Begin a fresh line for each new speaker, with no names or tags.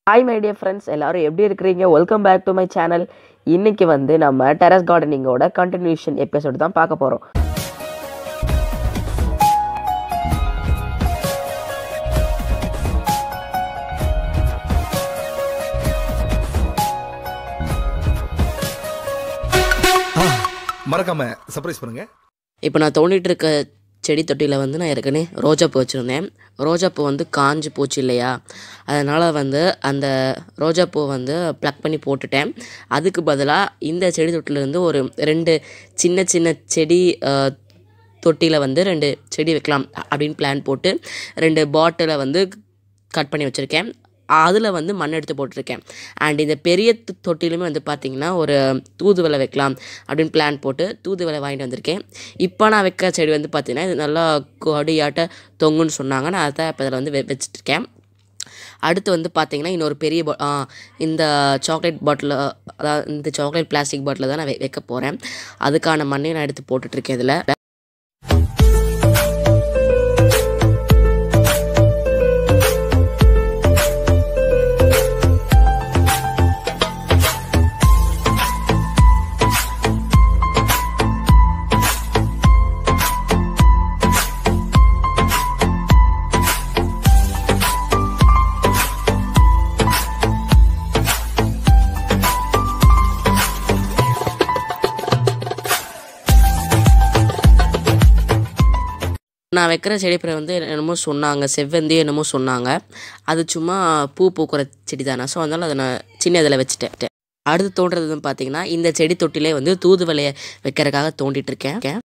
hi my dear friends எல்லாரும் எப்படி இருக்கிறீங்க welcome back to my channel இன்னைக்கு வந்து நம்ம டெரஸ் கார்டனிங்கோட கண்டினியூஷன் எபிசோடு தான் பார்க்க போகிறோம்
மறக்காம சர்ப்ரைஸ் பண்ணுங்க
இப்போ நான் தோண்டிட்டு இருக்க செடி தொட்டியில் வந்து நான் ஏற்கனவே ரோஜாப்பூ வச்சுருந்தேன் ரோஜாப்பூ வந்து காஞ்சு போச்சு இல்லையா அதனால் வந்து அந்த ரோஜாப்பூ வந்து ப்ளக் பண்ணி போட்டுட்டேன் அதுக்கு பதிலாக இந்த செடி தொட்டிலேருந்து ஒரு ரெண்டு சின்ன சின்ன செடி தொட்டியில் வந்து ரெண்டு செடி வைக்கலாம் அப்படின்னு பிளான் போட்டு ரெண்டு பாட்டிலை வந்து கட் பண்ணி வச்சுருக்கேன் அதில் வந்து மண் எடுத்து போட்டிருக்கேன் அண்ட் இந்த பெரிய தொ- தொட்டிலுமே வந்து பார்த்திங்கன்னா ஒரு தூதுவளை வைக்கலாம் அப்படின்னு பிளான் போட்டு தூதுவளை வாங்கிட்டு வந்திருக்கேன் இப்போ நான் வைக்க செடி வந்து பார்த்திங்கன்னா இது நல்லா கொடியாட்ட தொங்குன்னு சொன்னாங்க நான் அதை இப்போ இதில் வந்து வெ வச்சுட்டு இருக்கேன் அடுத்து வந்து பார்த்தீங்கன்னா இன்னொரு பெரிய பா ஆ, இந்த சாக்லேட் பாட்டில் அதாவது இந்த சாக்லேட் பிளாஸ்டிக் பாட்டில் தான் நான் வெ- வைக்க போகிறேன் அதுக்கான மண்ணையும் நான் எடுத்து போட்டுட்ருக்கேன் இதில் நான் வைக்கிற செடி பேர் வந்து என்னமோ சொன்னாங்க செவ்வந்தி என்னமோ சொன்னாங்க அது சும்மா பூ பூக்கிற செடி தானே ஸோ அதனால் அதை நான் சின்ன இதில் வச்சுட்டேன் அடுத்து தோன்றது வந்து பார்த்தீங்கன்னா இந்த செடி தொட்டிலே வந்து தூதுவளையை வைக்கிறதுக்காக தோண்டிட்டு இருக்கேன்